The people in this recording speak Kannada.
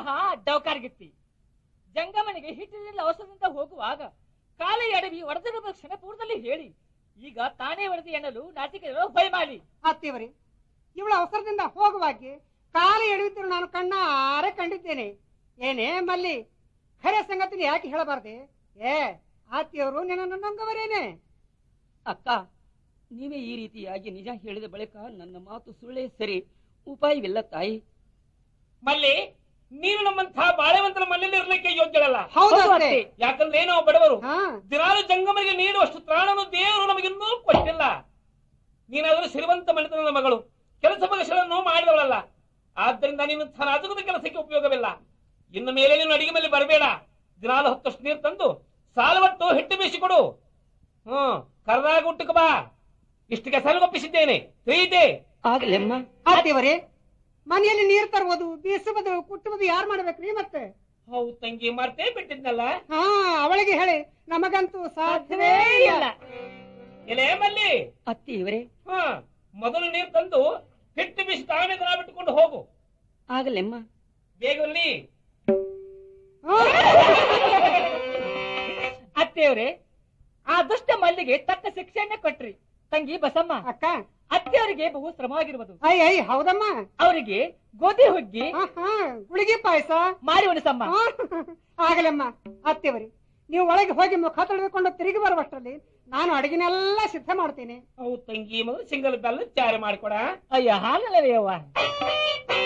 ಮಹಾ ಡೌಕಾರ್ಗಿತ್ತಿ ಜಂಗಮನಿಗೆ ಹಿಟ್ಟಿನಿಂದ ಅವಸರದಿಂದ ಹೋಗುವಾಗ ಕಾಲ ಎಡವಿ ಒಡೆದಿರುವ ಕ್ಷಣಪೂರ್ವದಲ್ಲಿ ಹೇಳಿ ಈಗ ತಾನೇ ಒಡೆದು ಎನ್ನಲು ನಾಚಿಕೆ ಹೊಯ್ಮಾಲಿ ಅತ್ತಿಯವರೇ ಇವಳ ಅವಸರದಿಂದ ಹೋಗುವಾಗಿ ಕಾಲ ಎಳೆಯುತ್ತಿರು ನಾನು ಕಣ್ಣಾರೆ ಕಂಡಿದ್ದೇನೆ ಏನೇ ಮಲ್ಲಿ ಖರೆ ಸಂಗತಿನ ಯಾಕೆ ಹೇಳಬಾರ್ದೆ ಏ ಆತಿಯವರು ನಿನ್ನನ್ನು ನಂಗವರೇನೆ ಅಕ್ಕ ನೀವೇ ಈ ರೀತಿಯಾಗಿ ನಿಜ ಹೇಳಿದ ಬಳಿಕ ನನ್ನ ಮಾತು ಸುಳ್ಳೇ ಸರಿ ಉಪಾಯವಿಲ್ಲ ತಾಯಿ ಮಲ್ಲಿ ನೀನು ನಮ್ಮಂತಹ ಬಾಳೆವಂತರ ಮನೆಯಲ್ಲಿ ಇರ್ಲಿಕ್ಕೆ ಯೋಗ್ಯಳಲ್ಲ ಹೌದು ಹೌದು ಅತ್ತೆ. ಅತ್ತೆ. ಯಾಕಂದ್ರೆ ನಾವು ಬಡವರು ಹಾ ದಿನಾಲು ಜಂಗಮರಿಗೆ ನೀಡುವಷ್ಟು ತ್ರಾಣನು ದೇವರು ನಮಗಿನ್ನೂ ಕೊಟ್ಟಿಲ್ಲ ನೀನಾದರೂ ಶ್ರೀಮಂತ ಮನೆತನದ ಮಗಳು ಕೆಲಸ ಬಗೆಗಳನ್ನು ಮಾಡಿದವಳಲ್ಲ ಆದ್ದರಿಂದ ನೀನು ರಾಜಕದ ಕೆಲಸಕ್ಕೆ ಉಪಯೋಗವಿಲ್ಲ ಇನ್ನು ಮೇಲೆ ನೀನು ಅಡಿಗೆ ಮೇಲೆ ಬರಬೇಡ ದಿನಾಲು ಹತ್ತಷ್ಟು ನೀರು ತಂದು ಸಾಲವಟ್ಟು ಹಿಟ್ಟು ಬೀಸಿಕೊಡು ಹ್ಮ್ ಕರ್ದಾಗ ಊಟಕ್ಕೆ ಬಾ ಇಷ್ಟು ಕೆಸರುಗೊಪ್ಪಿಸಿದ್ದೇನೆ ತಿಳಿಯಿತೆ ಆಗಲೆಮ್ಮ ಆತಿಯವರೇ ಮನೆಯಲ್ಲಿ ನೀರು ತರುವುದು ಬೀಸುವುದು ಕುಟ್ಟುವುದು ಯಾರು ಮಾಡ್ಬೇಕ್ರಿ ಮತ್ತೆ ಹೌದು ತಂಗಿ ಮರ್ತೇ ಬಿಟ್ಟಿದ್ನಲ್ಲ ಹಾ ಅವಳಿಗೆ ಹೇಳಿ ನಮಗಂತೂ ಸಾಧ್ಯವೇ ಇಲ್ಲ ಎಲೆ ಮಲ್ಲಿ ಅತ್ತಿ ಇವರೇ ಹಾ ಮೊದಲು ನೀರು ತಂದು ಹಿಟ್ಟು ಬೀಸಿ ತಾವೇ ದನ ಬಿಟ್ಟುಕೊಂಡು ಹೋಗು ಆಗಲೆಮ್ಮ ಬೇಗಲ್ಲಿ ಹಾ. ಅತ್ತೆಯವರೇ ಆ ದುಷ್ಟ ಮಲ್ಲಿಗೆ ತಕ್ಕ ಶಿಕ್ಷೆಯನ್ನ ಕೊಟ್ರಿ ತಂಗಿ ಬಸಮ್ಮ ಅಕ್ಕ ಅತ್ತೆಯವರಿಗೆ ಬಹು ಶ್ರಮವಾಗಿರುವುದು ಐ ಐ ಹೌದಮ್ಮ ಅವರಿಗೆ ಗೋಧಿ ಹುಗ್ಗಿ ಹಾ ಹಾ ಗುಳಿಗೆ ಪಾಯಸ ಮಾರಿ ಉಣಿಸಮ್ಮ ಆಗಲಮ್ಮ ಅತ್ತೆವರಿ ನೀವು ಒಳಗೆ ಹೋಗಿ ಮುಖ ತೊಳೆದುಕೊಂಡು ತಿರುಗಿ ಬರುವಷ್ಟರಲ್ಲಿ ನಾನು ಅಡಿಗೆನೆಲ್ಲ ಸಿದ್ಧ ಮಾಡ್ತೇನೆ ಅವು ತಂಗಿ ಮೊದಲು ಸಿಂಗಲ್ ಬೆಲ್ಲ ಚಾರೆ ಮಾಡಿಕೊಡ ಅಯ್ಯ ಹಾಲಲ್ಲವೇ ಅವ್ವ